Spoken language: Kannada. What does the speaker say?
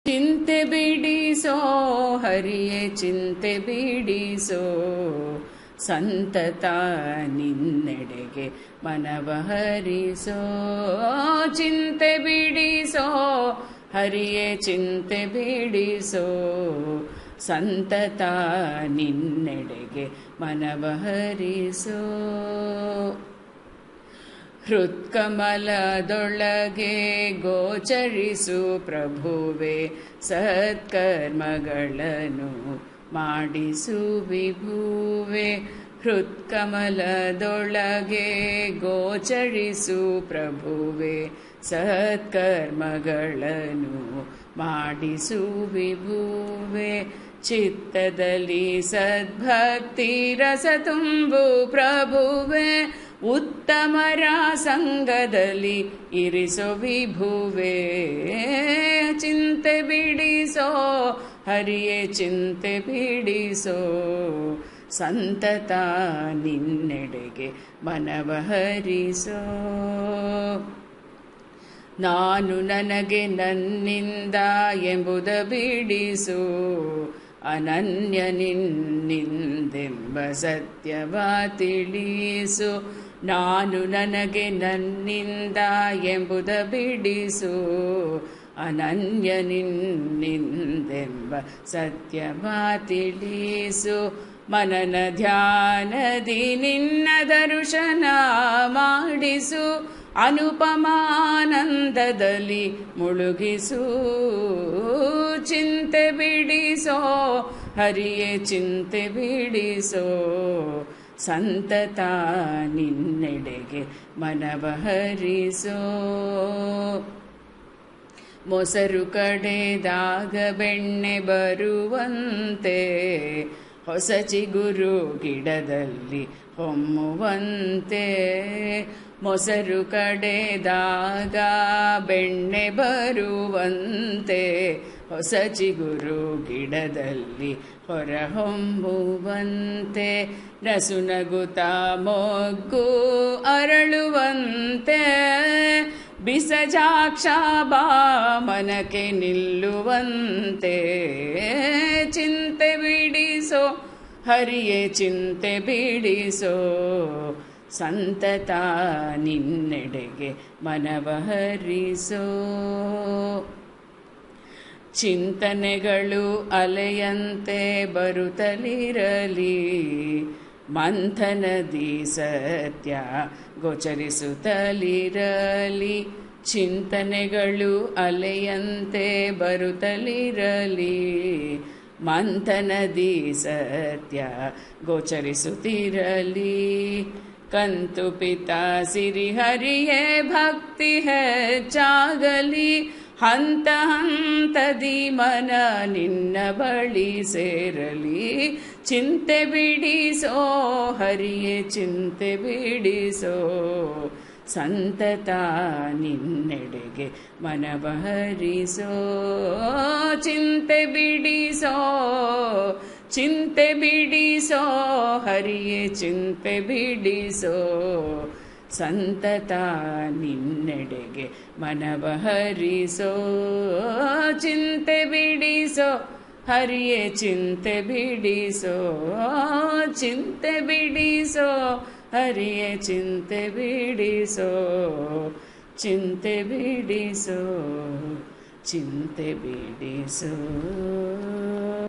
ಚಿಂತೆ ಬಿಡಿಸೋ ಹರಿಯೇ ಚಿಂತೆ ಬಿಡಿಸೋ ಸಂತತ ನಿನ್ನೆಡೆಗೆ ಮನವ ಹರಿಸೋ ಚಿಂತೆ ಬಿಡಿಸೋ ಹರಿಯೇ ಚಿಂತೆ ಬಿಡಿಸೋ ಸಂತತ ನಿನ್ನೆಡೆಗೆ ಮನವ ಹರಿಸೋ ಹೃತ್ಕಮಲದೊಳಗೆ ಗೋಚರಿಸು ಪ್ರಭುವೆ ಸತ್ಕರ್ಮಗಳನ್ನು ಮಾಡಿಸು ವಿಭುವೆ ಹೃತ್ಕಮಲದೊಳಗೆ ಗೋಚರಿಸು ಪ್ರಭುವೆ ಸತ್ಕರ್ಮಗಳನ್ನು ಮಾಡಿಸು ವಿಭುವೆ ಚಿತ್ತದಲ್ಲಿ ಸದ್ಭಕ್ತಿ ರಸ ತುಂಬು ಪ್ರಭುವೆ ಉತ್ತಮರ ಸಂಗದಲ್ಲಿ ಇರಿಸೋ ವಿಭುವೆ ಚಿಂತೆ ಬಿಡಿಸೋ ಹರಿಯೇ ಚಿಂತೆ ಬಿಡಿಸೋ ಸಂತತ ನಿನ್ನೆಡೆಗೆ ಮನವ ಹರಿಸೋ ನಾನು ನನಗೆ ನನ್ನಿಂದ ಎಂಬುದ ಬಿಡಿಸು ಅನನ್ಯ ನಿನ್ನಿಂದೆಂಬ ಸತ್ಯವ ತಿಳಿಸು ನಾನು ನನಗೆ ನನ್ನಿಂದ ಎಂಬುದ ಬಿಡಿಸು ಅನನ್ಯ ನಿನ್ನಿಂದೆಂಬ ಸತ್ಯವ ತಿಳಿಸು ಮನನ ಧ್ಯಾನದಿ ನಿನ್ನ ದರ್ಶನ ಮಾಡಿಸು ಅನುಪಮಾನಂದದಲ್ಲಿ ಮುಳುಗಿಸು ಚಿಂತೆ ಬಿಡಿಸೋ ಹರಿಯೇ ಚಿಂತೆ ಬಿಡಿಸೋ ಸಂತತ ನಿನ್ನೆಡೆಗೆ ಮನವ ಹರಿಸೋ ಮೊಸರು ಕಡೆದಾಗ ಬೆಣ್ಣೆ ಬರುವಂತೆ ಹೊಸ ಚಿಗುರು ಗಿಡದಲ್ಲಿ ಹೊಮ್ಮುವಂತೆ ಮೊಸರು ಕಡೆದಾಗ ಬೆಣ್ಣೆ ಬರುವಂತೆ ಹೊಸ ಚಿಗುರು ಗಿಡದಲ್ಲಿ ಹೊರಹೊಮ್ಮುವಂತೆ ನಸುನಗುತ ಮೊಗ್ಗು ಅರಳುವಂತೆ ಬಿಸಜಾಕ್ಷ ಮನಕ್ಕೆ ನಿಲ್ಲುವಂತೆ ಚಿಂತೆ ಬಿಡಿಸೋ ಹರಿಯೇ ಚಿಂತೆ ಬಿಡಿಸೋ ಸಂತತ ನಿನ್ನೆಡೆಗೆ ಮನವ ಹರಿಸೋ ಚಿಂತನೆಗಳು ಅಲೆಯಂತೆ ಬರುತ್ತಲಿರಲಿ ಮಂಥನದಿ ಸತ್ಯ ಗೋಚರಿಸುತ್ತಲಿರಲಿ ಚಿಂತನೆಗಳು ಅಲೆಯಂತೆ ಬರುತ್ತಲಿರಲಿ ಮಂಥನದಿ ಸತ್ಯ ಗೋಚರಿಸುತ್ತಿರಲಿ ಕಂತು ಪಿತ ಸಿರಿ ಹರಿಯೇ ಭಕ್ತಿ ಹೆಚ್ಚಾಗಲಿ ಹಂತ ಹಂತದಿ ಮನ ನಿನ್ನ ಬಳಿ ಸೇರಲಿ ಚಿಂತೆ ಬಿಡಿಸೋ ಹರಿಯೇ ಚಿಂತೆ ಬಿಡಿಸೋ ಸಂತತ ನಿನ್ನೆಡೆಗೆ ಮನವ ಹರಿಸೋ ಚಿಂತೆ ಬಿಡಿಸೋ ಚಿಂತೆ ಬಿಡಿಸೋ ಹರಿಯೇ ಚಿಂತೆ ಬಿಡಿಸೋ ಸಂತತ ನಿನ್ನೆಡೆಗೆ ಮನವ ಹರಿಸೋ ಚಿಂತೆ ಬಿಡಿಸೋ ಹರಿಯೇ ಚಿಂತೆ ಬಿಡಿಸೋ ಚಿಂತೆ ಬಿಡಿಸೋ ಹರಿಯೇ ಚಿಂತೆ ಬಿಡಿಸೋ ಚಿಂತೆ ಬಿಡಿಸೋ ಚಿಂತೆ ಬಿಡಿಸೋ